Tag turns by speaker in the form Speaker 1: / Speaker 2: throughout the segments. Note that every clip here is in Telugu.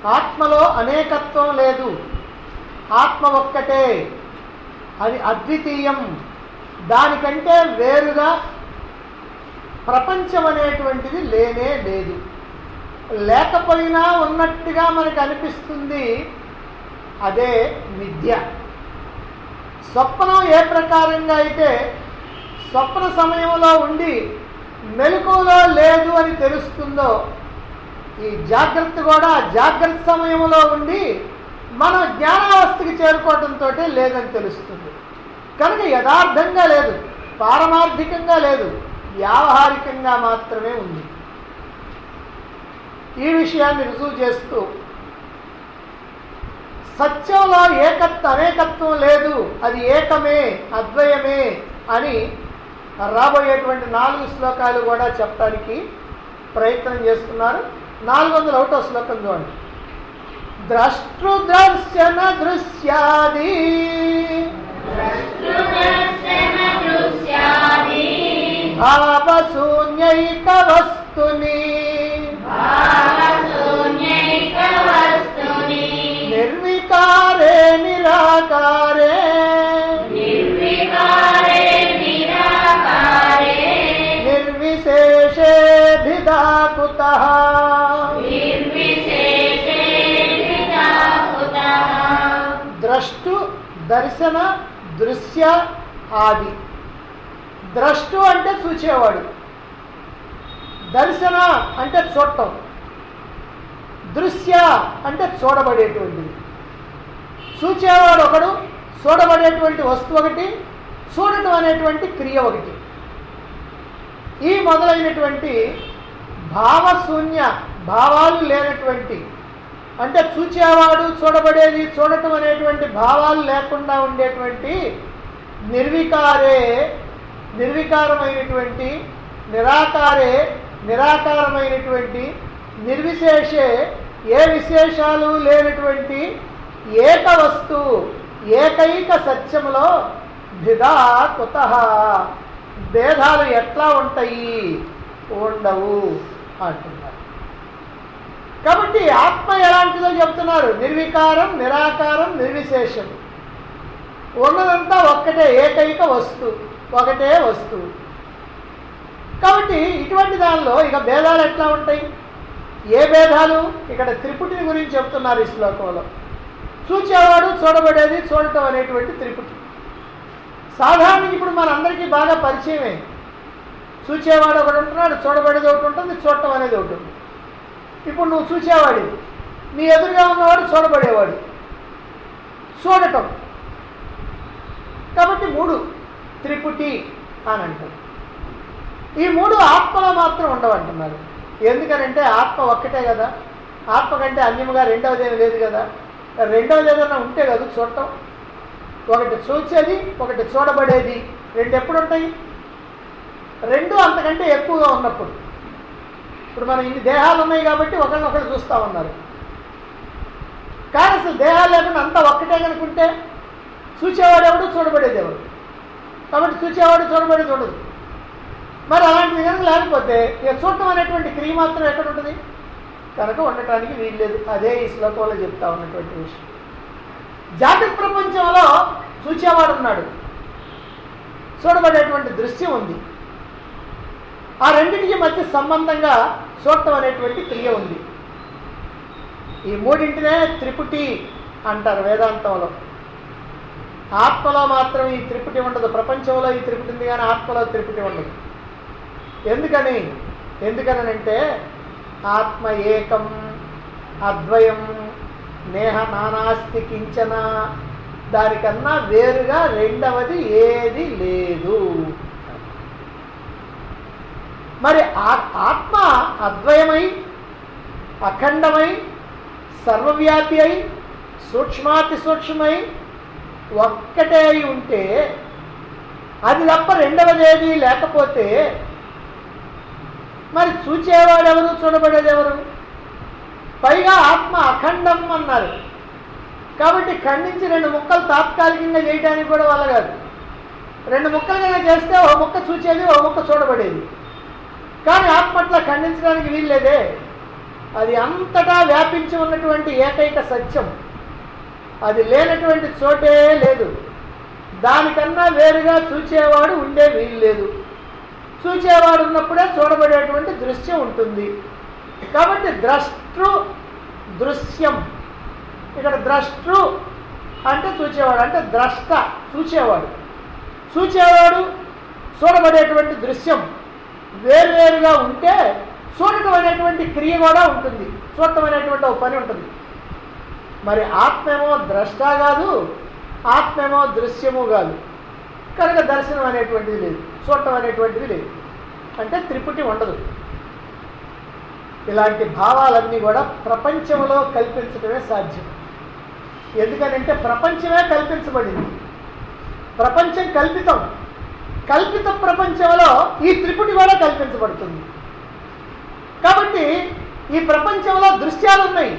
Speaker 1: ఆత్మలో అనేకత్వం లేదు ఆత్మ ఒక్కటే అది అద్వితీయం దానికంటే వేరుగా ప్రపంచం అనేటువంటిది లేనే లేదు లేకపోయినా ఉన్నట్టుగా మనకు అనిపిస్తుంది అదే మిథ్య స్వప్నం ఏ ప్రకారంగా అయితే స్వప్న సమయంలో ఉండి మెలకువలో లేదు అని తెలుస్తుందో ఈ జాగ్రత్త కూడా జాగ్రత్త సమయంలో ఉండి మనం జ్ఞానావస్థకి చేరుకోవడంతో లేదని తెలుస్తుంది కనుక యథార్థంగా లేదు పారమార్థికంగా లేదు వ్యావహారికంగా మాత్రమే ఉంది ఈ విషయాన్ని రుజువు చేస్తూ సత్యంలో ఏకత్వ అనేకత్వం లేదు అది ఏకమే అద్వయమే అని రాబోయేటువంటి నాలుగు శ్లోకాలు కూడా చెప్పడానికి ప్రయత్నం చేస్తున్నారు నాలుగు వందల ఒకటో శ్లోకం చూడండి ద్రష్టృదర్శన దృశ్యాది భావశూన్యైక వస్తుని నిర్వికారే నిరాకారే నిర్విశేషేభిదా కుత ద్రష్టు దర్శన దృశ్య ఆది ద్రష్టు అంటే చూచేవాడు దర్శన అంటే చూడటం దృశ్య అంటే చూడబడేటువంటిది చూచేవాడు ఒకడు చూడబడేటువంటి వస్తువు ఒకటి చూడటం అనేటువంటి క్రియ ఒకటి ఈ మొదలైనటువంటి భావశూన్య భావాలు లేనటువంటి అంటే చూచేవాడు చూడబడేది చూడటం అనేటువంటి భావాలు లేకుండా ఉండేటువంటి నిర్వికారే నిర్వికారమైనటువంటి నిరాకారే నిరాకారమైనటువంటి నిర్విశేషే ఏ విశేషాలు లేనటువంటి ఏక వస్తువు ఏకైక సత్యములో భిదా కుత భేదాలు ఎట్లా ఉంటాయి ఉండవు అంటున్నారు కాబట్టి ఆత్మ ఎలాంటిదో చెప్తున్నారు నిర్వికారం నిరాకారం నిర్విశేషం ఉన్నదంతా ఒక్కటే ఏకైక వస్తువు ఒకటే వస్తువు కాబట్టి ఇటువంటి దానిలో ఇక భేదాలు ఎట్లా ఉంటాయి ఏ భేదాలు ఇక్కడ త్రిపుటిని గురించి చెప్తున్నారు ఈ శ్లోకంలో చూచేవాడు చూడబడేది చూడటం అనేటువంటి త్రిపుటి సాధారణంగా ఇప్పుడు మనందరికీ బాగా పరిచయమే చూచేవాడు ఒకటి ఉంటున్నాడు చూడబడేది ఒకటి ఉంటుంది చూడటం అనేది ఒకటి ఉంది ఇప్పుడు నువ్వు చూసేవాడి నీ ఎదురుగా ఉన్నవాడు చూడబడేవాడు చూడటం కాబట్టి మూడు త్రిపుటి అని అంటారు ఈ మూడు ఆత్మలో మాత్రం ఉండవంటున్నారు ఎందుకనంటే ఆత్మ ఒక్కటే కదా ఆత్మ కంటే అన్యముగా రెండవది ఏమి లేదు కదా రెండవది ఏదైనా ఉంటే కదా చూడటం ఒకటి చూసేది ఒకటి చూడబడేది రెండు ఎప్పుడు ఉంటాయి రెండు అంతకంటే ఎక్కువగా ఉన్నప్పుడు ఇప్పుడు మనం ఇన్ని దేహాలు ఉన్నాయి కాబట్టి ఒకరినొకరు చూస్తూ ఉన్నారు కానీ అసలు దేహాలు లేకుండా అంతా ఒక్కటే కనుకుంటే చూసేవాడు ఎవడు చూడబడేది ఎవడు కాబట్టి చూసేవాడు చూడబడేది ఉండదు మరి అలాంటిది కనుక లేకపోతే ఇక చూడటం అనేటువంటి క్రియ మాత్రం ఎక్కడ ఉంటుంది కనుక ఉండటానికి వీల్లేదు అదే ఈ శ్లోకంలో చెప్తా ఉన్నటువంటి విషయం జాగ్రత్త ప్రపంచంలో చూచేవాడు ఉన్నాడు చూడబడేటువంటి దృశ్యం ఉంది ఆ రెండింటికి మధ్య సంబంధంగా చూడటం అనేటువంటి క్రియ ఉంది ఈ మూడింటినే త్రిపుటి అంటారు వేదాంతంలో ఆత్మలో మాత్రం ఈ త్రిపుటి ఉండదు ప్రపంచంలో ఈ త్రిపుటి ఉంది కానీ ఆత్మలో త్రిపుటి ఉండదు ఎందుకని ఎందుకనంటే ఆత్మ ఏకం అద్వయం నేహ నానాస్తి కించన దానికన్నా వేరుగా రెండవది ఏది లేదు మరి ఆ- ఆత్మ అద్వయమై అఖండమై సర్వవ్యాపి అయి సూక్ష్మాతి సూక్ష్మై ఒక్కటే అయి ఉంటే అది తప్ప రెండవది ఏది లేకపోతే మరి చూచేవాడెవరు చూడబడేది ఎవరు పైగా ఆత్మ అఖండం అన్నారు కాబట్టి ఖండించి రెండు ముక్కలు తాత్కాలికంగా చేయడానికి కూడా వల్ల కాదు రెండు ముక్కలుగా చేస్తే ఓ ముక్క చూచేది ఓ ముక్క చూడబడేది కానీ ఆత్మ అట్లా ఖండించడానికి వీల్లేదే అది అంతటా వ్యాపించి ఉన్నటువంటి ఏకైక సత్యం అది లేనటువంటి చోటే లేదు దానికన్నా వేరుగా చూచేవాడు ఉండే వీలు లేదు చూచేవాడు ఉన్నప్పుడే చూడబడేటువంటి దృశ్యం ఉంటుంది కాబట్టి ద్రష్టృ దృశ్యం ఇక్కడ ద్రష్టృ అంటే చూచేవాడు అంటే ద్రష్ట చూచేవాడు చూచేవాడు చూడబడేటువంటి దృశ్యం వేరువేరుగా ఉంటే చూడటం అనేటువంటి క్రియ కూడా ఉంటుంది చూడటం అనేటువంటి ఒక పని ఉంటుంది మరి ఆత్మేమో ద్రష్ట కాదు ఆత్మేమో దృశ్యము కాదు కనుక దర్శనం అనేటువంటిది లేదు చూడటం అనేటువంటిది లేదు అంటే త్రిపుటి ఉండదు ఇలాంటి భావాలన్నీ కూడా ప్రపంచంలో కల్పించడమే సాధ్యం ఎందుకనంటే ప్రపంచమే కల్పించబడింది ప్రపంచం కల్పితం కల్పిత ప్రపంచంలో ఈ త్రిపుటి కూడా కల్పించబడుతుంది కాబట్టి ఈ ప్రపంచంలో దృశ్యాలు ఉన్నాయి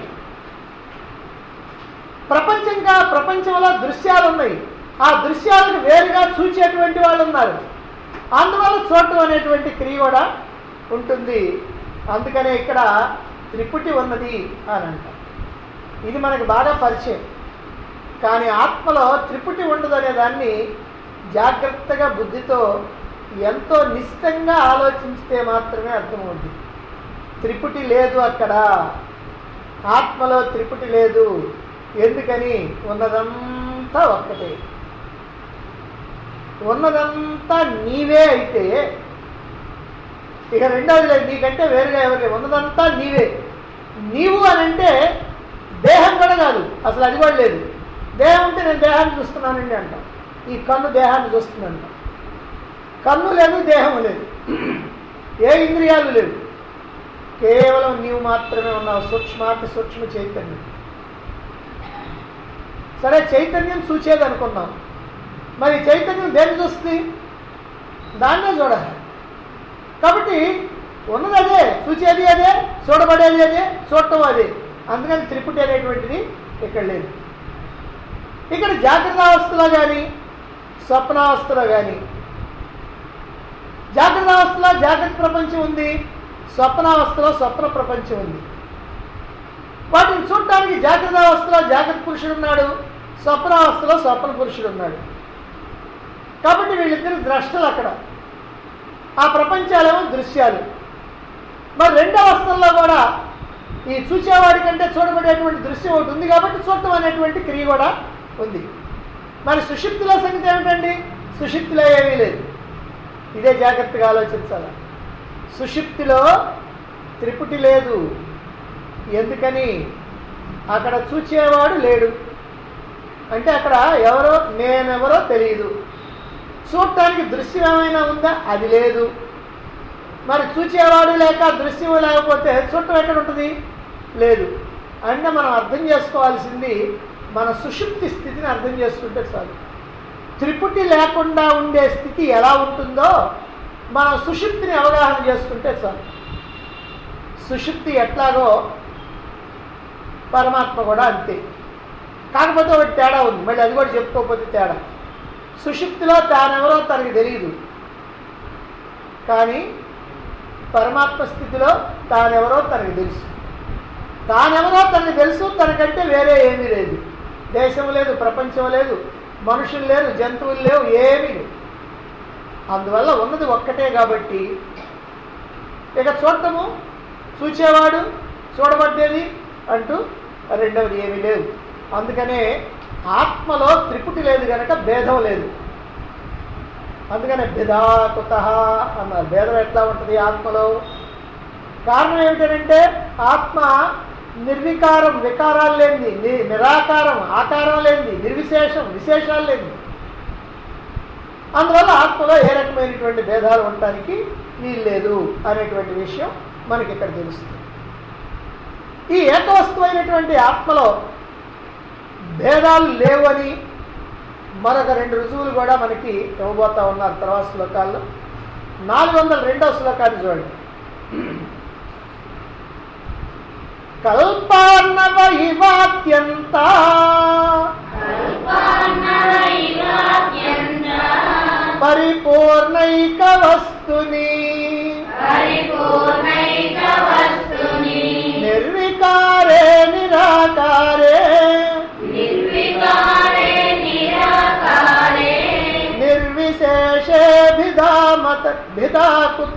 Speaker 1: ప్రపంచంగా ప్రపంచంలో దృశ్యాలు ఉన్నాయి ఆ దృశ్యాలను వేరుగా చూచేటువంటి వాళ్ళు ఉన్నారు అందువల్ల చూడటం అనేటువంటి క్రియ కూడా ఉంటుంది అందుకనే ఇక్కడ త్రిపుటి ఉన్నది అని అంట ఇది మనకు బాగా పరిచయం కానీ ఆత్మలో త్రిపుటి ఉండదు అనే దాన్ని జాగ్రత్తగా బుద్ధితో ఎంతో నిశ్చితంగా ఆలోచించితే మాత్రమే అర్థమవుతుంది త్రిపుటి లేదు అక్కడ ఆత్మలో త్రిపుటి లేదు ఎందుకని ఉన్నదంతా ఒక్కటే ఉన్నదంతా నీవే అయితే ఇక రెండవది లేదు నీకంటే వేరుగా ఎవరు ఉన్నదంతా నీవే నీవు అని అంటే దేహం కూడా కాదు అసలు అది కూడా లేదు దేహం ఉంటే నేను దేహాన్ని చూస్తున్నానండి అంట ఈ కన్ను దేహాన్ని చూస్తుందంట కన్ను లేదు దేహం లేదు ఏ ఇంద్రియాలు లేవు కేవలం నీవు మాత్రమే ఉన్నావు సూక్ష్మాతి సూక్ష్మ చైతన్యం సరే చైతన్యం చూచేది అనుకున్నాం మరి చైతన్యం దేన్ని చూస్తుంది దాన్నే చూడాలి కాబట్టి ఉన్నది అదే చూచేది అదే చూడబడేది అదే చూడటం అదే అందుకని త్రిపుటి అనేటువంటిది ఇక్కడ లేదు ఇక్కడ జాగ్రత్త అవస్థలో కానీ స్వప్నావస్థలో కానీ జాగ్రత్త అవస్థలో జాగ్రత్త ప్రపంచం ఉంది స్వప్నావస్థలో స్వప్న ప్రపంచం ఉంది వాటిని చూడటానికి జాగ్రత్త అవస్థలో జాగ్రత్త పురుషుడు ఉన్నాడు స్వప్నావస్థలో స్వప్న పురుషుడు ఉన్నాడు కాబట్టి వీళ్ళిద్దరు ద్రష్టలు అక్కడ ఆ ప్రపంచాలేమో దృశ్యాలు మరి రెండు అవస్థల్లో కూడా ఈ చూసేవాడి కంటే చూడబడేటువంటి దృశ్యం ఒకటి ఉంది కాబట్టి చూడటం అనేటువంటి క్రియ కూడా ఉంది మరి సుషిప్తిలో సంగతి ఏమిటండి సుషిప్తిలో ఏమీ లేదు ఇదే జాగ్రత్తగా ఆలోచించాలి సుషిప్తిలో త్రిపుటి లేదు ఎందుకని అక్కడ చూచేవాడు లేడు అంటే అక్కడ ఎవరో నేనెవరో తెలియదు చూడటానికి దృశ్యం ఏమైనా ఉందా అది లేదు మరి చూచేవాడు లేక దృశ్యం లేకపోతే చూడటం ఎక్కడ ఉంటుంది లేదు అంటే మనం అర్థం చేసుకోవాల్సింది మన సుషుప్తి స్థితిని అర్థం చేసుకుంటే చాలు త్రిపుటి లేకుండా ఉండే స్థితి ఎలా ఉంటుందో మనం సుషుప్తిని అవగాహన చేసుకుంటే చాలు సుషుప్తి ఎట్లాగో పరమాత్మ కూడా అంతే కాకపోతే ఒకటి తేడా ఉంది మళ్ళీ అది కూడా చెప్పుకోకపోతే తేడా సుషుప్తిలో తానెవరో తనకి తెలియదు కానీ పరమాత్మ స్థితిలో తానెవరో తనకి తెలుసు తానెవరో తనకి తెలుసు తనకంటే వేరే ఏమీ లేదు దేశం లేదు ప్రపంచం లేదు మనుషులు లేరు జంతువులు లేవు ఏమీ లేవు అందువల్ల ఉన్నది ఒక్కటే కాబట్టి ఇక చూడటము చూచేవాడు చూడబడ్డేది అంటూ రెండవది ఏమీ లేవు అందుకనే ఆత్మలో త్రిపుటి లేదు కనుక భేదం లేదు అందుకనే భేదాకుత అన్నారు భేదం ఎట్లా ఉంటుంది ఆత్మలో కారణం ఏమిటంటే ఆత్మ నిర్వికారం వికారాలు లేనిది ని- నిరాకారం ఆకారం లేనిది నిర్విశేషం విశేషాలు లేనిది అందువల్ల ఆత్మలో ఏ రకమైనటువంటి భేదాలు ఉండటానికి వీలు లేదు అనేటువంటి విషయం మనకి ఇక్కడ తెలుస్తుంది ఈ ఏకవస్తువైనటువంటి ఆత్మలో భేదాలు లేవని మరొక రెండు రుజువులు కూడా మనకి ఇవ్వబోతా ఉన్నారు తర్వాత శ్లోకాల్లో నాలుగు వందల రెండవ శ్లోకాన్ని చూడండి కల్పాన్నవ ఇవాత్యంత పరిపూర్ణైక వస్తుని నిర్విశేష భిదా కుత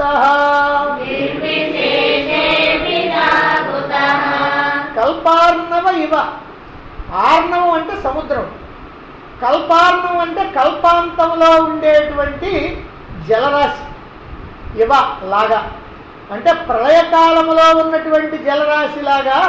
Speaker 1: కల్పార్ణవ ఇవ ఆర్ణవం అంటే సముద్రం కల్పార్ణం అంటే కల్పాంతంలో ఉండేటువంటి జలరాశి ఇవ లాగా అంటే ప్రళయకాలంలో ఉన్నటువంటి జలరాశి లాగా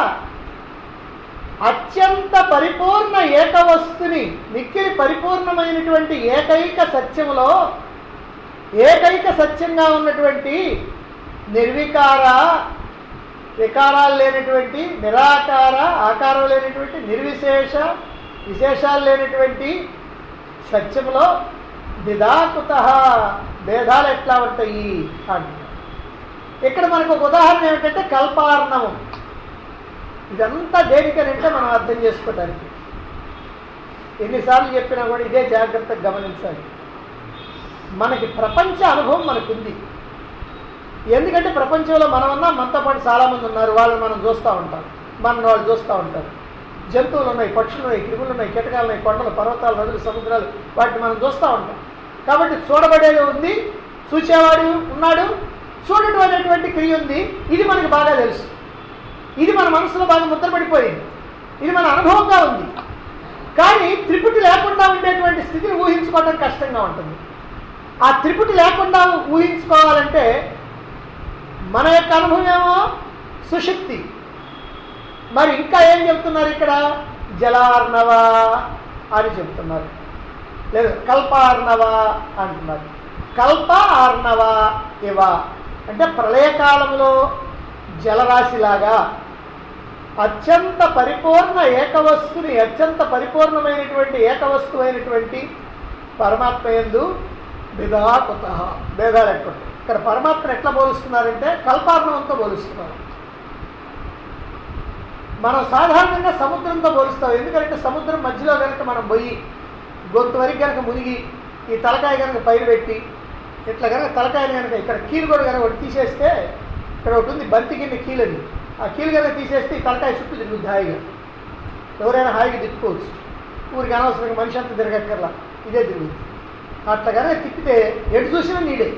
Speaker 1: అత్యంత పరిపూర్ణ ఏకవస్తుని మిక్కిలి పరిపూర్ణమైనటువంటి ఏకైక సత్యములో ఏకైక సత్యంగా ఉన్నటువంటి నిర్వికార వికారాలు లేనటువంటి నిరాకార ఆకారం లేనటువంటి నిర్విశేష విశేషాలు లేనటువంటి సత్యములో విధాకుత భేదాలు ఎట్లా ఉంటాయి అంటున్నారు ఇక్కడ మనకు ఒక ఉదాహరణ ఏమిటంటే కల్పార్ణవం ఇదంతా దేనికనంటే మనం అర్థం చేసుకోవటానికి ఎన్నిసార్లు చెప్పినా కూడా ఇదే జాగ్రత్తగా గమనించాలి మనకి ప్రపంచ అనుభవం మనకుంది ఎందుకంటే ప్రపంచంలో మనం ఉన్నా మనతో పాటు చాలామంది ఉన్నారు వాళ్ళని మనం చూస్తూ ఉంటాం మన వాళ్ళు చూస్తూ ఉంటారు జంతువులు ఉన్నాయి పక్షులు ఉన్నాయి క్రిములు ఉన్నాయి కీటకాలు ఉన్నాయి కొండలు పర్వతాలు నదులు సముద్రాలు వాటిని మనం చూస్తూ ఉంటాం కాబట్టి చూడబడేది ఉంది చూసేవాడు ఉన్నాడు చూడటం అనేటువంటి క్రియ ఉంది ఇది మనకు బాగా తెలుసు ఇది మన మనసులో బాగా ముద్రపడిపోయింది ఇది మన అనుభవంగా ఉంది కానీ త్రిపుటి లేకుండా ఉండేటువంటి స్థితిని ఊహించుకోవడం కష్టంగా ఉంటుంది ఆ త్రిపుటి లేకుండా ఊహించుకోవాలంటే మన యొక్క అనుభవం ఏమో సుశక్తి మరి ఇంకా ఏం చెప్తున్నారు ఇక్కడ జలార్ణవ అని చెప్తున్నారు లేదు కల్పార్ణవ అంటున్నారు కల్ప ఆర్ణవ ఇవ అంటే ప్రళయకాలంలో జలరాశిలాగా అత్యంత పరిపూర్ణ ఏకవస్తుని అత్యంత పరిపూర్ణమైనటువంటి ఏకవస్తువైనటువంటి పరమాత్మ ఎందు విధాకుత భేదాలు ఎక్కడ ఇక్కడ పరమాత్మను ఎట్లా పోలుస్తున్నారంటే కల్పార్ణవంతో పోలుస్తున్నారు మనం సాధారణంగా సముద్రంతో పోలుస్తాం ఎందుకంటే సముద్రం మధ్యలో కనుక మనం పోయి గొంతు వరకు కనుక మునిగి ఈ తలకాయ కనుక పైరు పెట్టి ఇట్లా కనుక తలకాయని కనుక ఇక్కడ కీలు కూడా కనుక ఒకటి తీసేస్తే ఇక్కడ ఒకటి ఉంది బంతి కింద కీలని ఆ కీలు కనుక తీసేస్తే ఈ తలకాయ చుట్టూ తిరుగుద్ది హాయిగా ఎవరైనా హాయిగా తిప్పుకోవచ్చు ఊరికి అనవసరంగా మనిషి అంతా తిరగక్కర్లా ఇదే తిరుగుద్ది అట్లా కనుక తిప్పితే ఎటు చూసినా నీడే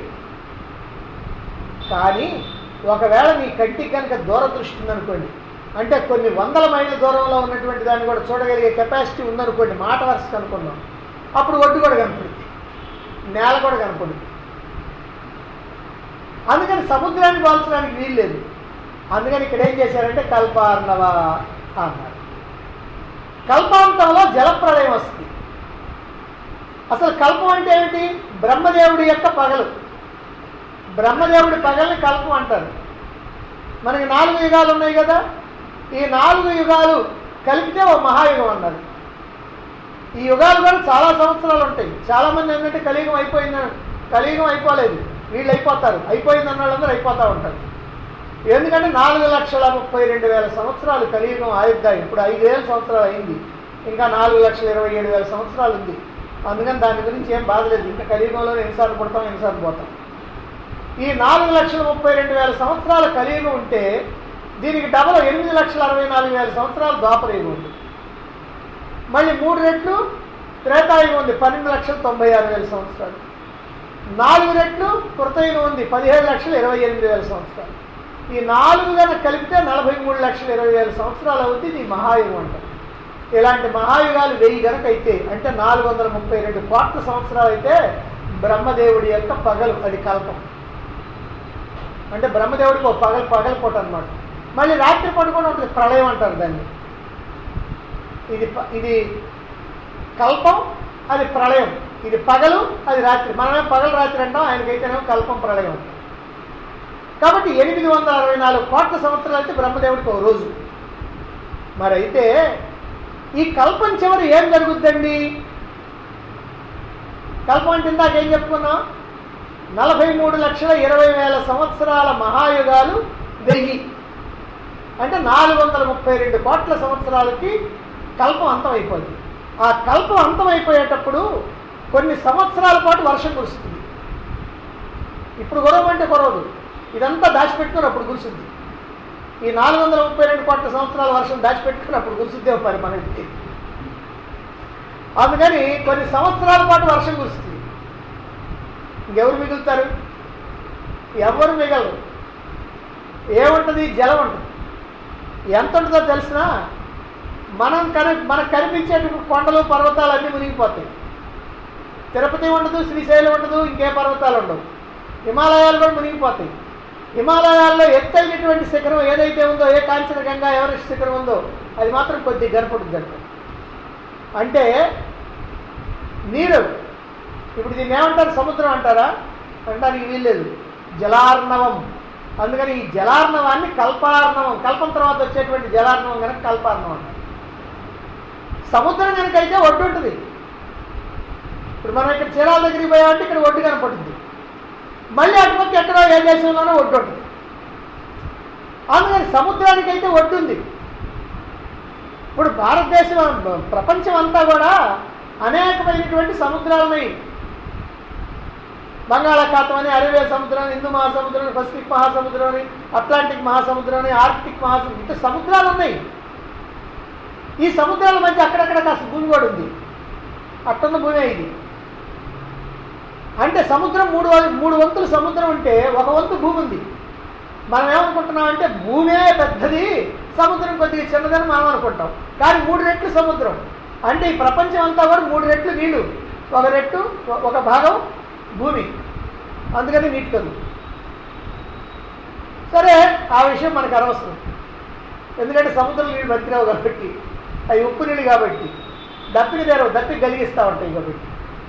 Speaker 1: కానీ ఒకవేళ నీ కంటికి కనుక దూరదృష్టి ఉందనుకోండి అంటే కొన్ని వందల మైళ్ళ దూరంలో ఉన్నటువంటి దాన్ని కూడా చూడగలిగే కెపాసిటీ ఉందనుకోండి మాట వరుస అనుకున్నాం అప్పుడు ఒడ్డు కూడా కనపడుద్ది నేల కూడా కనపడుద్ది అందుకని సముద్రాన్ని పోల్చడానికి వీల్లేదు అందుకని ఇక్కడ ఏం చేశారంటే కల్పార్ణవ అన్నారు కల్పాంతంలో జలప్రళయం వస్తుంది అసలు కల్పం అంటే ఏమిటి బ్రహ్మదేవుడి యొక్క పగలు బ్రహ్మదేవుడి పగల్ని కల్పం అంటారు మనకి నాలుగు యుగాలు ఉన్నాయి కదా ఈ నాలుగు యుగాలు కలిపితే ఓ మహాయుగం అన్నారు ఈ యుగాలు కూడా చాలా సంవత్సరాలు ఉంటాయి చాలా మంది ఏంటంటే కలియుగం అయిపోయింది కలియుగం అయిపోలేదు వీళ్ళు అయిపోతారు అయిపోయింది అన్న వాళ్ళందరూ అయిపోతూ ఉంటారు ఎందుకంటే నాలుగు లక్షల ముప్పై రెండు వేల సంవత్సరాలు కలియుగం ఆయుద్ధాయి ఇప్పుడు ఐదు వేల సంవత్సరాలు అయింది ఇంకా నాలుగు లక్షల ఇరవై ఏడు వేల సంవత్సరాలు ఉంది అందుకని దాని గురించి ఏం బాధలేదు ఇంకా కలియుగంలో ఎన్నిసార్లు పుడతాం ఎన్నిసార్లు పోతాం ఈ నాలుగు లక్షల ముప్పై రెండు వేల సంవత్సరాల కలియుగం ఉంటే దీనికి డబల్ ఎనిమిది లక్షల అరవై నాలుగు వేల సంవత్సరాలు ద్వాపరయుగం ఉంది మళ్ళీ మూడు రెట్లు త్రేతాయుగం ఉంది పన్నెండు లక్షల తొంభై ఆరు వేల సంవత్సరాలు నాలుగు రెట్లు కృతయుగం ఉంది పదిహేడు లక్షల ఇరవై ఎనిమిది వేల సంవత్సరాలు ఈ నాలుగు కనుక కలిపితే నలభై మూడు లక్షల ఇరవై వేల సంవత్సరాలు అవుతుంది ఇది మహాయుగం అంటారు ఇలాంటి మహాయుగాలు వెయ్యి గనక అయితే అంటే నాలుగు వందల ముప్పై రెండు కోట్ల సంవత్సరాలు అయితే బ్రహ్మదేవుడి యొక్క పగలు అది కల్పం అంటే బ్రహ్మదేవుడికి ఒక పగలు పగల పూట అనమాట మళ్ళీ రాత్రి పూట కూడా ఉంటుంది ప్రళయం అంటారు దాన్ని ఇది ప- ఇది కల్పం అది ప్రళయం ఇది పగలు అది రాత్రి మనమే పగలు రాత్రి అంటాం ఆయనకైతేనేమో కల్పం ప్రళయం అంటాం కాబట్టి ఎనిమిది వందల అరవై నాలుగు కోట్ల సంవత్సరాలు అయితే బ్రహ్మదేవుడికి ఒక రోజు మరి అయితే ఈ కల్పం చివరి ఏం జరుగుద్దండి కల్పం అంటే ఇందాక ఏం చెప్పుకున్నాం నలభై మూడు లక్షల ఇరవై వేల సంవత్సరాల మహాయుగాలు వెయ్యి అంటే నాలుగు వందల ముప్పై రెండు కోట్ల సంవత్సరాలకి కల్పం అంతమైపోయింది ఆ కల్పం అంతమైపోయేటప్పుడు కొన్ని సంవత్సరాల పాటు వర్షం కురుస్తుంది ఇప్పుడు కురవమంటే కురవదు ఇదంతా దాచిపెట్టుకుని అప్పుడు కురుస్తుంది ఈ నాలుగు వందల ముప్పై రెండు కోట్ల సంవత్సరాల వర్షం దాచిపెట్టుకుని అప్పుడు కురుస్తుందే పని మనకి అందుకని కొన్ని సంవత్సరాల పాటు వర్షం కురుస్తుంది ఇంకెవరు మిగులుతారు ఎవరు మిగలరు ఏముంటుంది జలం ఉంటుంది ఎంత ఉంటుందో తెలిసినా మనం కని మనకు కనిపించేటువంటి కొండలు పర్వతాలు అన్నీ మునిగిపోతాయి తిరుపతి ఉండదు శ్రీశైలం ఉండదు ఇంకే పర్వతాలు ఉండవు హిమాలయాలు కూడా మునిగిపోతాయి హిమాలయాల్లో ఎత్తైనటువంటి శిఖరం ఏదైతే ఉందో ఏ కాంచనగంగా ఎవరెస్ట్ శిఖరం ఉందో అది మాత్రం కొద్దిగా గనపడుద్దంట అంటే నీరు ఇప్పుడు దీన్ని ఏమంటారు సముద్రం అంటారా అనడానికి వీల్లేదు జలార్ణవం అందుకని ఈ జలార్ణవాన్ని కల్పార్ణవం కల్పం తర్వాత వచ్చేటువంటి జలార్ణవం కనుక కల్పార్ణవం అంటారు సముద్రం కనుక అయితే ఒడ్డు ఉంటుంది ఇప్పుడు మనం ఇక్కడ చీరాల దగ్గరికి పోయామంటే ఇక్కడ ఒడ్డు కనపడుతుంది మళ్ళీ అటుపక్క ఎక్కడో ఏ దేశంలోనో ఒడ్డు ఉంటుంది అందుకని సముద్రానికి అయితే ఒడ్డు ఉంది ఇప్పుడు భారతదేశం ప్రపంచం అంతా కూడా అనేకమైనటువంటి సముద్రాలు ఉన్నాయి బంగాళాఖాతం అని అరేబియా సముద్రం అని, హిందూ మహాసముద్రం అని, పసిఫిక్ మహాసముద్రం అని అట్లాంటిక్ మహాసముద్రం అని ఆర్కిటిక్ మహాసముద్రం ఇంత సముద్రాలు ఉన్నాయి ఈ సముద్రాల మధ్య అక్కడక్కడ కాస్త భూమి కూడా ఉంది అట్టున్న భూమే ఇది అంటే సముద్రం మూడు వ- మూడు వంతులు సముద్రం ఉంటే ఒక వంతు భూమి ఉంది మనం ఏమనుకుంటున్నాం అంటే భూమే పెద్దది సముద్రం కొద్దిగా చిన్నదని మనం అనుకుంటాం కానీ మూడు రెట్లు సముద్రం అంటే ఈ ప్రపంచం అంతా కూడా మూడు రెట్లు నీళ్లు ఒక రెట్టు ఒ- ఒక భాగం భూమి అందుకని నీటి కదు సరే ఆ విషయం మనకు అనవసరం ఎందుకంటే సముద్రం నీళ్ళు బతికిరావు కాబట్టి అవి ఉప్పు నీళ్ళు కాబట్టి దప్పికి తెరవు దప్పికి కలిగిస్తూ ఉంటాయి కాబట్టి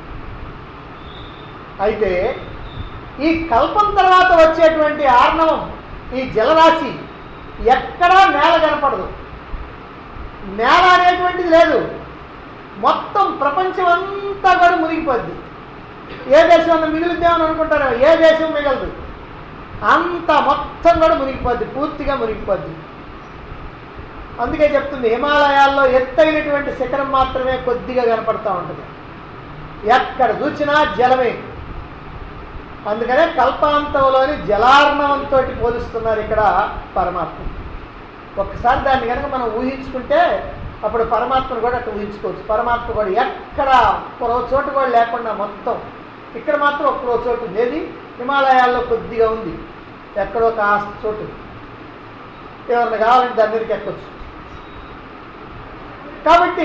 Speaker 1: అయితే ఈ కల్పం తర్వాత వచ్చేటువంటి ఆర్ణవం ఈ జలరాశి ఎక్కడా నేల కనపడదు నేల అనేటువంటిది లేదు మొత్తం ప్రపంచం అంతా కూడా మునిగిపోద్ది ఏ దేశం అన్న మిగులుద్దామని అనుకుంటారు ఏ దేశం మిగలదు అంత మొత్తం కూడా మునిగిపోద్ది పూర్తిగా మునిగిపోద్ది అందుకే చెప్తుంది హిమాలయాల్లో ఎత్తైనటువంటి శిఖరం మాత్రమే కొద్దిగా కనపడతా ఉంటుంది ఎక్కడ చూసినా జలమే అందుకనే కల్పాంతంలోని జలార్ణవంతో పోలుస్తున్నారు ఇక్కడ పరమాత్మ ఒక్కసారి దాన్ని కనుక మనం ఊహించుకుంటే అప్పుడు పరమాత్మను కూడా అట్లా ఊహించుకోవచ్చు పరమాత్మ కూడా ఎక్కడ ఒక్కరో చోటు కూడా లేకుండా మొత్తం ఇక్కడ మాత్రం ఒక్కరో చోటు ఉంది ఏది హిమాలయాల్లో కొద్దిగా ఉంది ఎక్కడో కాస్త చోటు ఎవరిని కావాలంటే దాని మీదకి ఎక్కొచ్చు కాబట్టి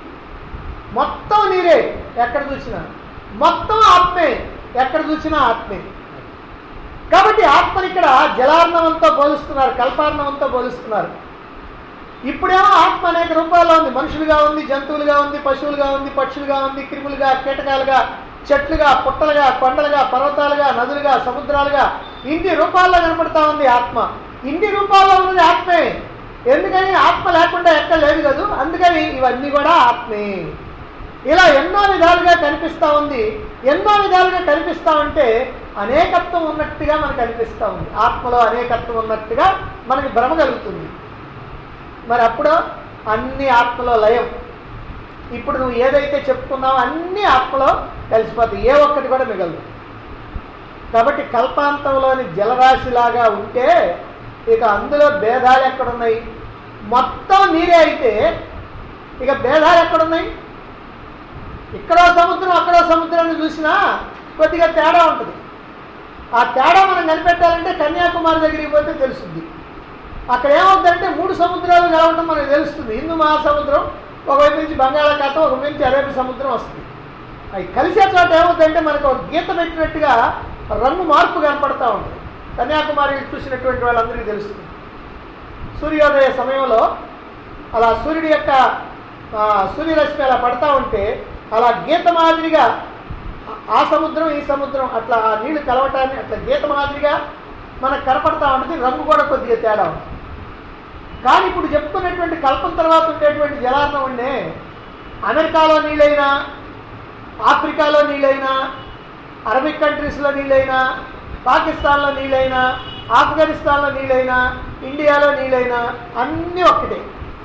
Speaker 1: మొత్తం నీరే ఎక్కడ చూసినా మొత్తం ఆత్మే ఎక్కడ చూసినా ఆత్మే కాబట్టి ఆత్మని ఇక్కడ జలార్ణవంతో పోలుస్తున్నారు కల్పార్ణవంతో పోలుస్తున్నారు ఇప్పుడేమో ఆత్మ అనేక రూపాల్లో ఉంది మనుషులుగా ఉంది జంతువులుగా ఉంది పశువులుగా ఉంది పక్షులుగా ఉంది క్రిములుగా కీటకాలుగా చెట్లుగా పుట్టలుగా కొండలుగా పర్వతాలుగా నదులుగా సముద్రాలుగా ఇన్ని రూపాల్లో కనపడతా ఉంది ఆత్మ ఇన్ని రూపాల్లో ఉన్నది ఆత్మే ఎందుకని ఆత్మ లేకుండా ఎక్కడ లేదు కదా అందుకని ఇవన్నీ కూడా ఆత్మే ఇలా ఎన్నో విధాలుగా కనిపిస్తూ ఉంది ఎన్నో విధాలుగా కనిపిస్తూ ఉంటే అనేకత్వం ఉన్నట్టుగా మనకు అనిపిస్తూ ఉంది ఆత్మలో అనేకత్వం ఉన్నట్టుగా మనకి భ్రమ కలుగుతుంది మరి అప్పుడు అన్ని ఆత్మలో లయం ఇప్పుడు నువ్వు ఏదైతే చెప్పుకున్నావో అన్ని ఆత్మలో కలిసిపోతాయి ఏ ఒక్కటి కూడా మిగలదు కాబట్టి కల్పాంతంలోని జలరాశిలాగా ఉంటే ఇక అందులో భేదాలు ఎక్కడున్నాయి మొత్తం నీరే అయితే ఇక భేదాలు ఎక్కడున్నాయి ఇక్కడో సముద్రం అక్కడో సముద్రాన్ని చూసినా కొద్దిగా తేడా ఉంటుంది ఆ తేడా మనం కనిపెట్టాలంటే కన్యాకుమారి దగ్గరికి పోతే తెలుస్తుంది అక్కడ ఏమవుతుందంటే మూడు సముద్రాలు కలవటం మనకు తెలుస్తుంది హిందూ మహాసముద్రం ఒకవైపు నుంచి బంగాళాఖాతం ఒక నుంచి అరేబి సముద్రం వస్తుంది అవి కలిసే చోట ఏమవుతుందంటే మనకు ఒక గీత పెట్టినట్టుగా రంగు మార్పు కనపడతా ఉంటుంది కన్యాకుమారి చూసినటువంటి వాళ్ళందరికీ తెలుస్తుంది సూర్యోదయ సమయంలో అలా సూర్యుడి యొక్క ఆ, సూర్యరశ్మి అలా పడతా ఉంటే అలా గీత మాదిరిగా ఆ- ఆ సముద్రం ఈ సముద్రం అట్లా ఆ నీళ్లు కలవటాన్ని అట్లా గీత మాదిరిగా మనకు కనపడతా ఉంటుంది రంగు కూడా కొద్దిగా తేడా ఉంటుంది కానీ ఇప్పుడు చెప్పుకున్నటువంటి కల్పం తర్వాత ఉండేటువంటి జలార్ణం ఉండే అమెరికాలో నీళ్ళైనా ఆఫ్రికాలో నీళ్ళైనా అరబిక్ కంట్రీస్లో నీళ్ళైనా పాకిస్తాన్లో నీళ్ళైనా ఆఫ్ఘనిస్తాన్లో నీళ్ళైనా ఇండియాలో నీళ్ళైనా అన్నీ ఒక్కటే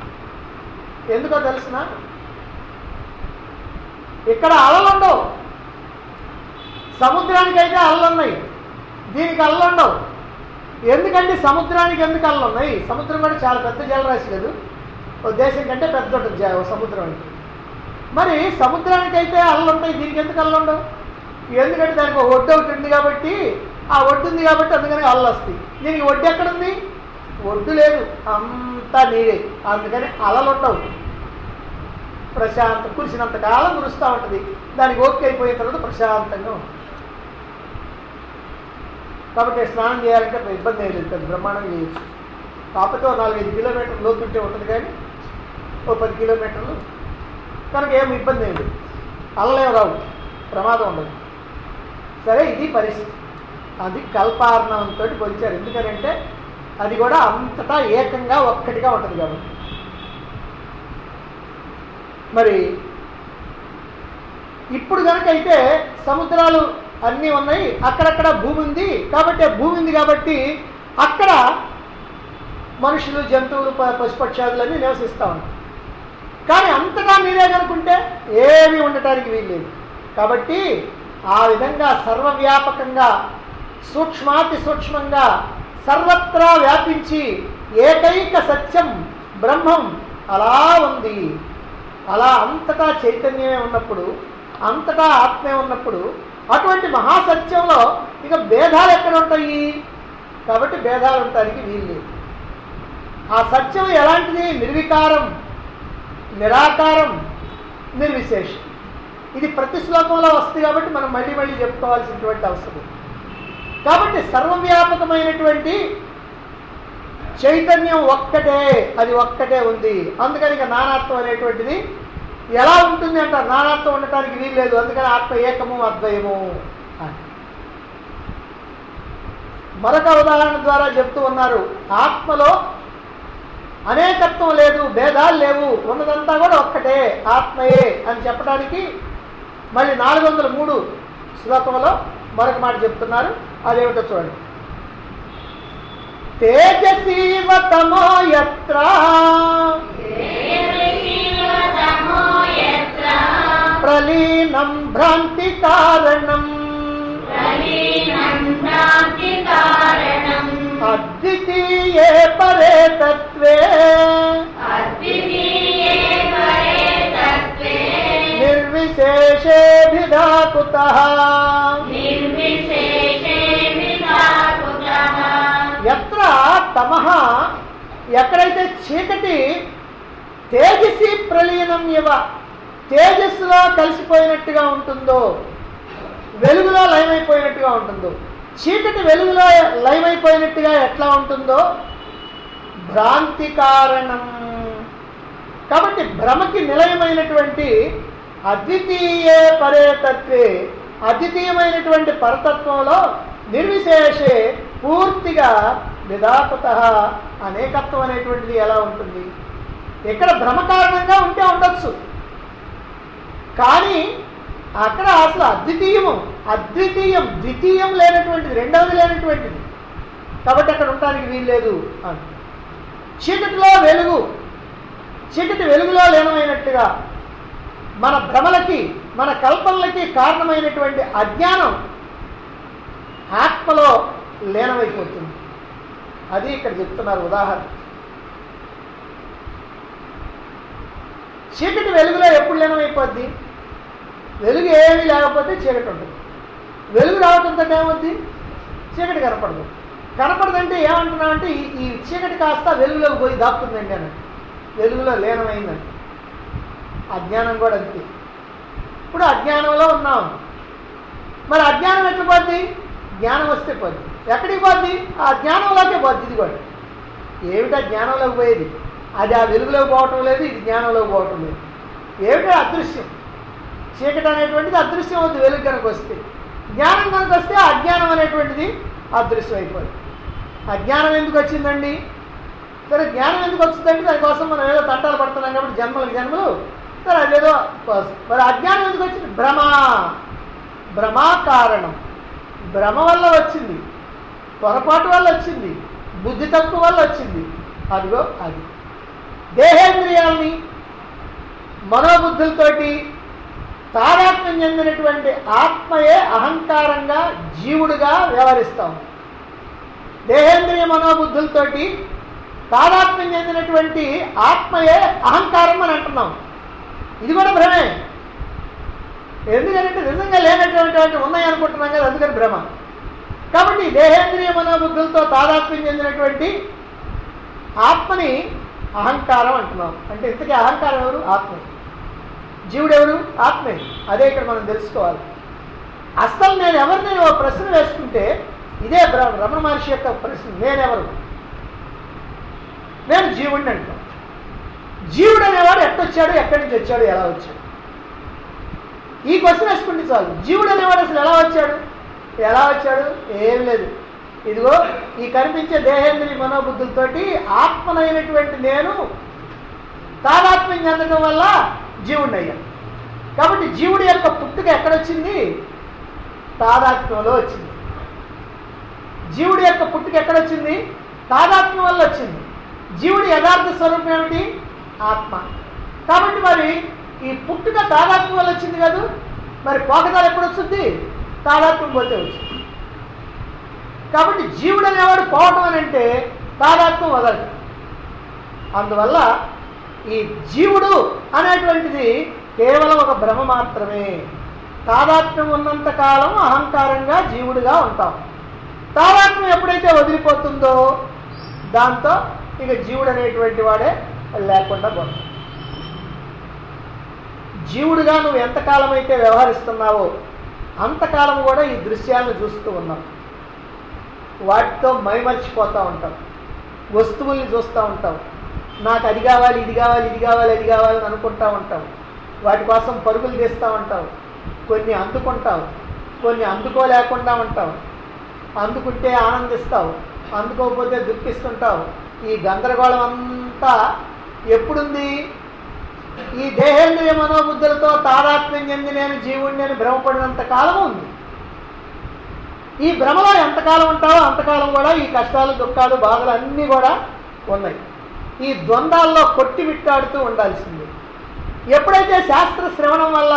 Speaker 1: ఎందుకో తెలిసిన ఇక్కడ అలలు ఉండవు సముద్రానికైతే అలలు ఉన్నాయి దీనికి అలలు ఉండవు ఎందుకంటే సముద్రానికి ఎందుకు అలలు ఉన్నాయి సముద్రం కూడా చాలా పెద్ద జలరాశి లేదు ఓ దేశం కంటే పెద్ద ఉంటుంది జ- ఓ సముద్రానికి మరి సముద్రానికైతే అలలు ఉంటాయి దీనికి ఎందుకు అలలు ఉండవు ఎందుకంటే దానికి ఒక ఒడ్డు ఒకటి ఉంది కాబట్టి ఆ ఒడ్డు ఉంది కాబట్టి అందుకని అలలు వస్తాయి దీనికి ఒడ్డు ఎక్కడుంది ఒడ్డు లేదు అంతా నీరే అందుకని అలలు ఉండవు ప్రశాంత కురిసినంత కాలం కురుస్తూ ఉంటుంది దానికి ఓకే అయిపోయిన తర్వాత ప్రశాంతంగా ఉంటుంది కాబట్టి స్నానం చేయాలంటే పెద్ద ఇబ్బంది ఏం లేదు పెద్ద బ్రహ్మాండం చేయొచ్చు కాకపోతే ఓ నాలుగైదు కిలోమీటర్లు లోతుంటే ఉంటుంది కానీ ఓ పది కిలోమీటర్లు కనుక ఏం ఇబ్బంది ఏం లేదు అల్లలేం రావు ప్రమాదం ఉండదు సరే ఇది పరిస్థితి అది కల్పార్ణంతో పోల్చారు ఎందుకంటే అది కూడా అంతటా ఏకంగా ఒక్కటిగా ఉంటుంది కాబట్టి మరి ఇప్పుడు కనుక అయితే సముద్రాలు అన్నీ ఉన్నాయి అక్కడక్కడ భూమి ఉంది కాబట్టి ఆ భూమి ఉంది కాబట్టి అక్కడ మనుషులు జంతువులు ప- పశుపక్షాదులన్నీ నివసిస్తూ ఉంటాయి కానీ అంతటా మీరే కనుకుంటే ఏమీ ఉండటానికి వీల్లేదు కాబట్టి ఆ విధంగా సర్వవ్యాపకంగా సూక్ష్మాతి సూక్ష్మంగా సర్వత్రా వ్యాపించి ఏకైక సత్యం బ్రహ్మం అలా ఉంది అలా అంతటా చైతన్యమే ఉన్నప్పుడు అంతటా ఆత్మే ఉన్నప్పుడు అటువంటి మహాసత్యంలో ఇక భేదాలు ఎక్కడ ఉంటాయి కాబట్టి భేదాలు ఉండటానికి వీలు ఆ సత్యం ఎలాంటిది నిర్వికారం నిరాకారం నిర్విశేషం ఇది ప్రతి శ్లోకంలో వస్తుంది కాబట్టి మనం మళ్ళీ మళ్ళీ చెప్పుకోవాల్సినటువంటి అవసరం కాబట్టి సర్వవ్యాపకమైనటువంటి చైతన్యం ఒక్కటే అది ఒక్కటే ఉంది అందుకని ఇక నానాత్వం అనేటువంటిది ఎలా ఉంటుంది అంటారు నానాత్వం ఉండటానికి వీలు లేదు అందుకని ఆత్మ ఏకము అద్వయము అని మరొక ఉదాహరణ ద్వారా చెప్తూ ఉన్నారు ఆత్మలో అనేకత్వం లేదు భేదాలు లేవు ఉన్నదంతా కూడా ఒక్కటే ఆత్మయే అని చెప్పడానికి మళ్ళీ నాలుగు వందల మూడు శ్లోకంలో మరొక మాట చెప్తున్నారు అదేమిటో చూడండి తేజసీవతమో యత్ర ప్రలీనం భ్రాంతి కారణం అద్వితీయే పరే తత్వే నిర్విశేషేభిధా కుతః ఎత్ర తమః ఎక్కడైతే చీకటి తేజసి ప్రలీనం ఇవ తేజస్సులో కలిసిపోయినట్టుగా ఉంటుందో వెలుగులో లయమైపోయినట్టుగా ఉంటుందో చీకటి వెలుగులో లయమైపోయినట్టుగా ఎట్లా ఉంటుందో భ్రాంతి కారణం కాబట్టి భ్రమకి నిలయమైనటువంటి అద్వితీయే పరేతత్వే అద్వితీయమైనటువంటి పరతత్వంలో నిర్విశేషే పూర్తిగా విధాపత అనేకత్వం అనేటువంటిది ఎలా ఉంటుంది ఇక్కడ భ్రమ కారణంగా ఉంటే ఉండొచ్చు కానీ అక్కడ అసలు అద్వితీయము అద్వితీయం ద్వితీయం లేనటువంటిది రెండవది లేనటువంటిది కాబట్టి అక్కడ ఉండడానికి వీల్లేదు అని చీకటిలో వెలుగు చీకటి వెలుగులో లీనమైనట్టుగా మన భ్రమలకి మన కల్పనలకి కారణమైనటువంటి అజ్ఞానం ఆత్మలో లీనమైపోతుంది అది ఇక్కడ చెప్తున్నారు ఉదాహరణ చీకటి వెలుగులో ఎప్పుడు లీనమైపోద్ది వెలుగు ఏమీ లేకపోతే చీకటి ఉంటుంది వెలుగు రావడంతో ఏమవుద్ది చీకటి కనపడదు కనపడదంటే ఏమంటున్నామంటే ఈ ఈ చీకటి కాస్త వెలుగులోకి పోయి దాక్తుందండి అని వెలుగులో లీనమైందండి అజ్ఞానం కూడా అంతే ఇప్పుడు అజ్ఞానంలో ఉన్నాం మరి అజ్ఞానం ఎట్లా పోద్ది జ్ఞానం వస్తే పోద్ది ఎక్కడికి పోద్ది ఆ జ్ఞానంలోకే పోద్ది ఇది కూడా ఏమిటా జ్ఞానంలోకి పోయేది అది ఆ వెలుగులోకి పోవటం లేదు ఇది జ్ఞానంలోకి పోవటం లేదు ఏమిటో అదృశ్యం చీకటి అనేటువంటిది అదృశ్యం అవుతుంది వెలుగు కనుక వస్తే జ్ఞానం కనుక వస్తే అజ్ఞానం అనేటువంటిది అదృశ్యం అయిపోయింది అజ్ఞానం ఎందుకు వచ్చిందండి సరే జ్ఞానం ఎందుకు వచ్చిందంటే దానికోసం మనం ఏదో తంటాలు పడుతున్నాం కాబట్టి జన్మలకు జన్మలు సరే అదేదో మరి అజ్ఞానం ఎందుకు వచ్చింది భ్రమ భ్రమా కారణం భ్రమ వల్ల వచ్చింది పొరపాటు వల్ల వచ్చింది బుద్ధి తక్కువ వల్ల వచ్చింది అదిగో అది దేహేంద్రియాల్ని మనోబుద్ధులతోటి తాదాత్మ్యం చెందినటువంటి ఆత్మయే అహంకారంగా జీవుడుగా వ్యవహరిస్తాం దేహేంద్రియ మనోబుద్ధులతోటి తాదాత్మ్యం చెందినటువంటి ఆత్మయే అహంకారం అని అంటున్నాం ఇది కూడా భ్రమే ఎందుకంటే నిజంగా లేనటువంటి ఉన్నాయనుకుంటున్నాం కదా అందుకని భ్రమ కాబట్టి ఈ దేహేంద్రియ మనోబుద్ధులతో తాదాత్మ్యం చెందినటువంటి ఆత్మని అహంకారం అంటున్నాం అంటే ఇంతకీ అహంకారం ఎవరు ఆత్మ జీవుడు ఎవరు ఆత్మే అదే ఇక్కడ మనం తెలుసుకోవాలి అసలు నేను ఎవరిని ఓ ప్రశ్న వేసుకుంటే ఇదే బ్ర- రమణ మహర్షి యొక్క ప్రశ్న నేనెవరు నేను జీవుడిని అంటాను జీవుడు అనేవాడు ఎట్టొచ్చాడు ఎక్కడి నుంచి వచ్చాడు ఎలా వచ్చాడు ఈ క్వశ్చన్ వేసుకుంటే చాలు జీవుడు అనేవాడు అసలు ఎలా వచ్చాడు ఎలా వచ్చాడు ఏం లేదు ఇదిగో ఈ కనిపించే దేహేంద్రియ మనోబుద్ధులతోటి ఆత్మనైనటువంటి నేను తాదాత్మ్యం చెందడం వల్ల జీవుడిని అయ్యాను కాబట్టి జీవుడి యొక్క పుట్టుక ఎక్కడొచ్చింది తాదాత్మ్యంలో వచ్చింది జీవుడి యొక్క పుట్టుక ఎక్కడొచ్చింది తాదాత్మ్యం వల్ల వచ్చింది జీవుడి యథార్థ స్వరూపం ఏమిటి ఆత్మ కాబట్టి మరి ఈ పుట్టుక తాదాత్మ్యం వల్ల వచ్చింది కాదు మరి పోకదాలు ఎప్పుడు వస్తుంది తాదాత్మ్యం పోతే వచ్చింది కాబట్టి జీవుడు అనేవాడు పోవటం అని అంటే తాదాత్మ్యం వదలటం అందువల్ల ఈ జీవుడు అనేటువంటిది కేవలం ఒక భ్రమ మాత్రమే తాదాత్మ్యం ఉన్నంత కాలం అహంకారంగా జీవుడిగా ఉంటాం తాదాత్మ్యం ఎప్పుడైతే వదిలిపోతుందో దాంతో ఇక జీవుడు అనేటువంటి వాడే లేకుండా పోతాం జీవుడిగా నువ్వు ఎంతకాలం అయితే వ్యవహరిస్తున్నావో అంతకాలం కూడా ఈ దృశ్యాలను చూస్తూ ఉన్నావు వాటితో మైమర్చిపోతూ ఉంటావు వస్తువుల్ని చూస్తూ ఉంటావు నాకు అది కావాలి ఇది కావాలి ఇది కావాలి అది కావాలి అని అనుకుంటా ఉంటావు వాటి కోసం పరుగులు తీస్తూ ఉంటావు కొన్ని అందుకుంటావు కొన్ని అందుకోలేకుండా ఉంటావు అందుకుంటే ఆనందిస్తావు అందుకోకపోతే దుఃఖిస్తుంటావు ఈ గందరగోళం అంతా ఎప్పుడుంది ఈ దేహేంద్రియ మనోబుద్ధులతో తాదాత్మ్యం చెంది నేను జీవుణ్ణి అని భ్రమపడినంత కాలం ఉంది ఈ భ్రమలో ఎంతకాలం ఉంటావో అంతకాలం కూడా ఈ కష్టాలు దుఃఖాలు బాధలు అన్నీ కూడా ఉన్నాయి ఈ ద్వంద్వాల్లో కొట్టి విట్టాడుతూ ఉండాల్సింది ఎప్పుడైతే శాస్త్ర శ్రవణం వల్ల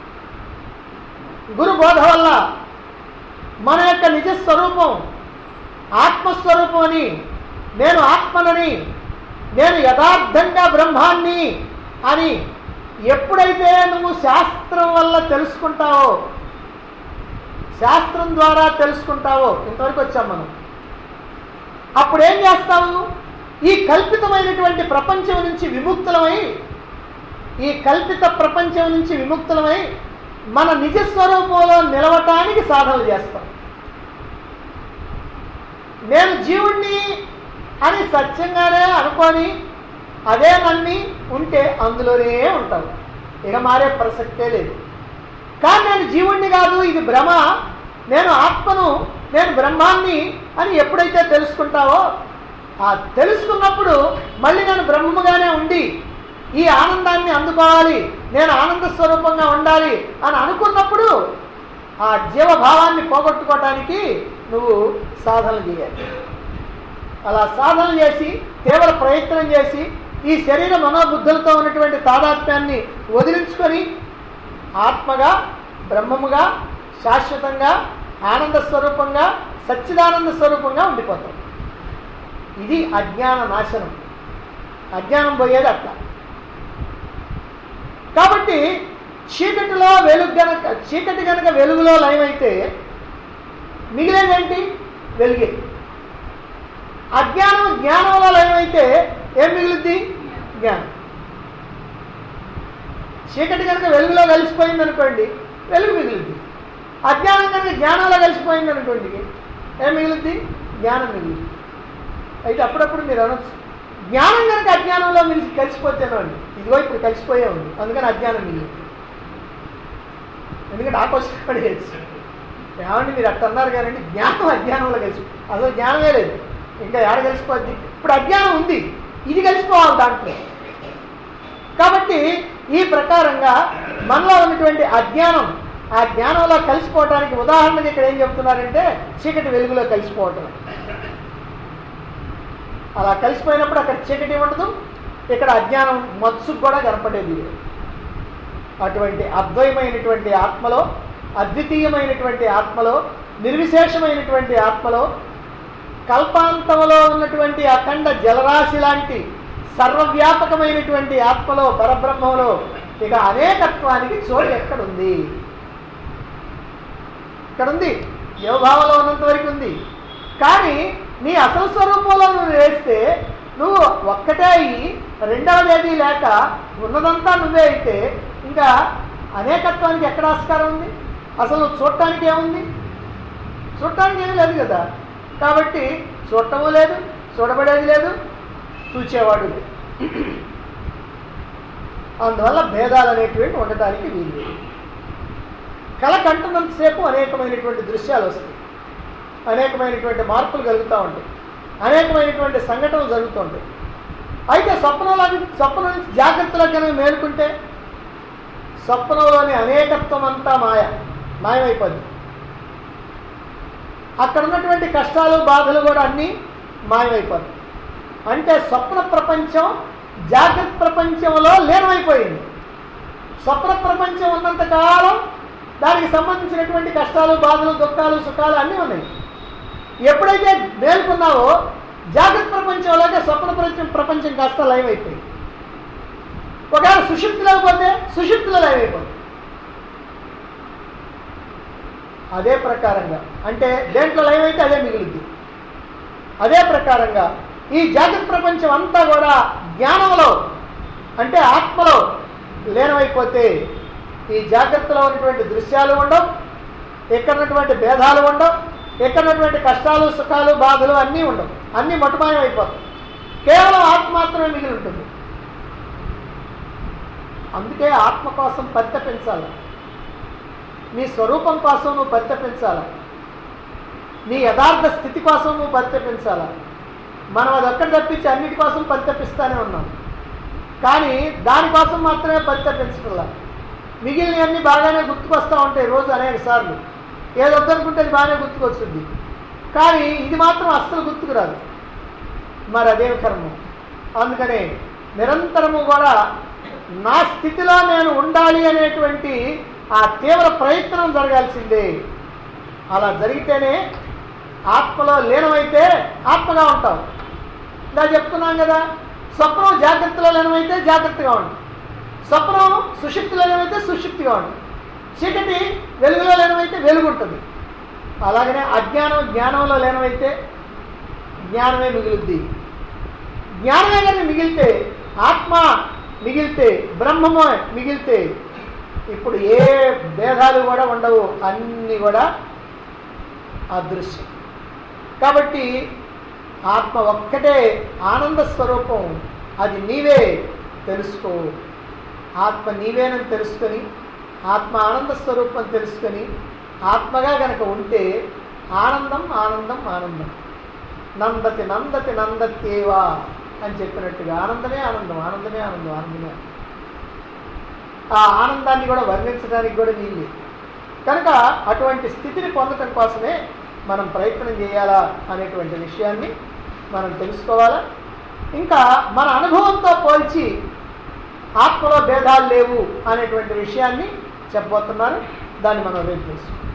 Speaker 1: గురు బోధ వల్ల మన యొక్క నిజ స్వరూపం ఆత్మస్వరూపం అని నేను ఆత్మనని నేను యథార్థంగా బ్రహ్మాన్ని అని ఎప్పుడైతే నువ్వు శాస్త్రం వల్ల తెలుసుకుంటావో శాస్త్రం ద్వారా తెలుసుకుంటావో ఇంతవరకు వచ్చాం మనం అప్పుడు ఏం చేస్తావు ఈ కల్పితమైనటువంటి ప్రపంచం నుంచి విముక్తులమై ఈ కల్పిత ప్రపంచం నుంచి విముక్తులమై మన నిజ స్వరూపంలో నిలవటానికి సాధనలు చేస్తాం నేను జీవుణ్ణి అని సత్యంగానే అనుకొని అదే నమ్మి ఉంటే అందులోనే ఉంటావు ఇక మారే ప్రసక్తే లేదు కానీ నేను జీవుణ్ణి కాదు ఇది భ్రమ నేను ఆత్మను నేను బ్రహ్మాన్ని అని ఎప్పుడైతే తెలుసుకుంటావో ఆ తెలుసుకున్నప్పుడు మళ్ళీ నేను బ్రహ్మముగానే ఉండి ఈ ఆనందాన్ని అందుకోవాలి నేను ఆనంద స్వరూపంగా ఉండాలి అని అనుకున్నప్పుడు ఆ జీవభావాన్ని పోగొట్టుకోవటానికి నువ్వు సాధనలు చేయాలి అలా సాధన చేసి తీవ్ర ప్రయత్నం చేసి ఈ శరీర మనోబుద్ధులతో ఉన్నటువంటి తాదాత్మ్యాన్ని వదిలించుకొని ఆత్మగా బ్రహ్మముగా శాశ్వతంగా ఆనంద స్వరూపంగా సచ్చిదానంద స్వరూపంగా ఉండిపోతాం ఇది అజ్ఞాన నాశనం అజ్ఞానం పోయేది అట్లా కాబట్టి చీకటిలో వెలుగు గనక చీకటి గనక వెలుగులో లయమైతే మిగిలేదేంటి వెలుగే అజ్ఞానం జ్ఞానంలో లయమైతే ఏం మిగులుద్ది జ్ఞానం చీకటి కనుక వెలుగులో కలిసిపోయింది అనుకోండి వెలుగు మిగులుద్ది అజ్ఞానం కనుక జ్ఞానంలో కలిసిపోయింది అనుకోండి ఏం మిగులుద్ది జ్ఞానం మిగులుద్ది అయితే అప్పుడప్పుడు మీరు అనొచ్చు జ్ఞానం కనుక అజ్ఞానంలో మిలిసి కలిసిపోతేనండి ఇదిగో ఇప్పుడు కలిసిపోయే ఉంది అందుకని అజ్ఞానం మిగిలింది ఎందుకంటే ఆ క్వశ్చన్ కూడా వేయచ్చు ఏమండి మీరు అట్ట అన్నారు కానీ జ్ఞానం అజ్ఞానంలో కలిసి అసలు జ్ఞానమే లేదు ఇంకా ఎక్కడ కలిసిపోద్ది ఇప్పుడు అజ్ఞానం ఉంది ఇది కలిసిపోవాలి దాంట్లో కాబట్టి ఈ ప్రకారంగా మనలో ఉన్నటువంటి అజ్ఞానం ఆ జ్ఞానంలో కలిసిపోవటానికి ఉదాహరణకి ఇక్కడ ఏం చెప్తున్నారంటే చీకటి వెలుగులో కలిసిపోవటం అలా కలిసిపోయినప్పుడు అక్కడ చీకటి ఉండదు ఇక్కడ అజ్ఞానం మత్సుకు కూడా కనపడేది లేదు. అటువంటి అద్వైమైనటువంటి ఆత్మలో అద్వితీయమైనటువంటి ఆత్మలో నిర్విశేషమైనటువంటి ఆత్మలో కల్పాంతంలో ఉన్నటువంటి అఖండ జలరాశి లాంటి సర్వవ్యాపకమైనటువంటి ఆత్మలో పరబ్రహ్మంలో ఇక అనేకత్వానికి చోటు ఎక్కడుంది ఇక్కడ ఉంది జీవభావంలో ఉన్నంత వరకు ఉంది కానీ నీ అసలు స్వరూపంలో నువ్వు వేస్తే నువ్వు ఒక్కటే అయ్యి రెండవది ఏది లేక ఉన్నదంతా నువ్వే అయితే ఇంకా అనేకత్వానికి ఎక్కడ ఆస్కారం ఉంది అసలు నువ్వు చూడటానికి ఏముంది చూడటానికి ఏమీ లేదు కదా కాబట్టి చూడటము లేదు చూడబడేది లేదు చూచేవాడు లేదు అందువల్ల భేదాలు అనేటువంటి ఉండటానికి వీలు లేదు కళ కంటున్నంతసేపు అనేకమైనటువంటి దృశ్యాలు వస్తాయి అనేకమైనటువంటి మార్పులు కలుగుతూ ఉంటాయి అనేకమైనటువంటి సంఘటనలు జరుగుతూ ఉంటాయి అయితే స్వప్నంలో స్వప్నం నుంచి జాగ్రత్తలో కనుక మేలుకుంటే స్వప్నంలోని అనేకత్వం అంతా మాయ మాయమైపోద్ది అక్కడ ఉన్నటువంటి కష్టాలు బాధలు కూడా అన్నీ మాయమైపోతాయి అంటే స్వప్న ప్రపంచం జాగ్రత్త ప్రపంచంలో లీనమైపోయింది స్వప్న ప్రపంచం ఉన్నంత కాలం దానికి సంబంధించినటువంటి కష్టాలు బాధలు దుఃఖాలు సుఖాలు అన్నీ ఉన్నాయి ఎప్పుడైతే మేల్కొన్నావో జాగ్రత్త ప్రపంచంలోనే స్వప్న ప్రపంచం ప్రపంచం కాస్త లైవ్ అయిపోయింది ఒకవేళ సుషుప్తిలో పోతే సుషుప్తిలో లైవ్ అయిపోతుంది అదే ప్రకారంగా అంటే దేంట్లో లైవ్ అయితే అదే మిగులుద్ది అదే ప్రకారంగా ఈ జాగ్రత్త ప్రపంచం అంతా కూడా జ్ఞానంలో అంటే ఆత్మలో లీనమైపోతే ఈ జాగ్రత్తలో ఉన్నటువంటి దృశ్యాలు ఉండవు ఇక్కడ ఉన్నటువంటి భేదాలు ఉండవు ఇక్కడ ఉన్నటువంటి కష్టాలు సుఖాలు బాధలు అన్నీ ఉండవు అన్నీ మటుమాయం అయిపోతాయి కేవలం ఆత్మ మాత్రమే మిగిలి ఉంటుంది అందుకే ఆత్మ కోసం పరితపించాలి నీ స్వరూపం కోసం నువ్వు పరితపించాలా నీ యథార్థ స్థితి కోసం నువ్వు పరితపించాలా మనం అది ఒక్కటి తప్పించి అన్నిటి కోసం పరితపిస్తానే ఉన్నాం కానీ దానికోసం మాత్రమే పరితపించట్లా మిగిలినవన్నీ బాగానే గుర్తుకొస్తూ ఉంటాయి రోజు అనేక సార్లు ఏదొద్దనుకుంటే అది బాగానే గుర్తుకొస్తుంది కానీ ఇది మాత్రం అస్సలు గుర్తుకు రాదు మరి అదేం కర్మం అందుకనే నిరంతరము కూడా నా స్థితిలో నేను ఉండాలి అనేటువంటి ఆ తీవ్ర ప్రయత్నం జరగాల్సిందే అలా జరిగితేనే ఆత్మలో లీనమైతే ఆత్మగా ఉంటాం ఇలా చెప్తున్నాం కదా స్వప్నం జాగ్రత్తలో లీనమైతే జాగ్రత్తగా ఉండు స్వప్నం సుషుప్తిలో లీనమైతే సుషుప్తిగా ఉండు చీకటి వెలుగులో లీనమైతే వెలుగు ఉంటుంది అలాగనే అజ్ఞానం జ్ఞానంలో లీనమైతే జ్ఞానమే మిగులుద్ది జ్ఞానమే కానీ మిగిలితే ఆత్మ మిగిలితే బ్రహ్మము మిగిలితే ఇప్పుడు ఏ భేదాలు కూడా ఉండవు అన్నీ కూడా అదృశ్యం కాబట్టి ఆత్మ ఒక్కటే ఆనంద స్వరూపం అది నీవే తెలుసుకో ఆత్మ నీవేనని తెలుసుకొని ఆత్మ ఆనంద స్వరూపం తెలుసుకొని ఆత్మగా గనక ఉంటే ఆనందం ఆనందం ఆనందం నందతి నందతి నందతేవా అని చెప్పినట్టుగా ఆనందమే ఆనందం ఆనందమే ఆనందం ఆనందమే ఆనందం. ఆ ఆనందాన్ని కూడా వర్ణించడానికి కూడా వీలు కనుక అటువంటి స్థితిని పొందటం కోసమే మనం ప్రయత్నం చేయాలా అనేటువంటి విషయాన్ని మనం తెలుసుకోవాలా ఇంకా మన అనుభవంతో పోల్చి ఆత్మలో భేదాలు లేవు అనేటువంటి విషయాన్ని చెప్పబోతున్నారు దాన్ని మనం రేపు తెలుసుకుందాం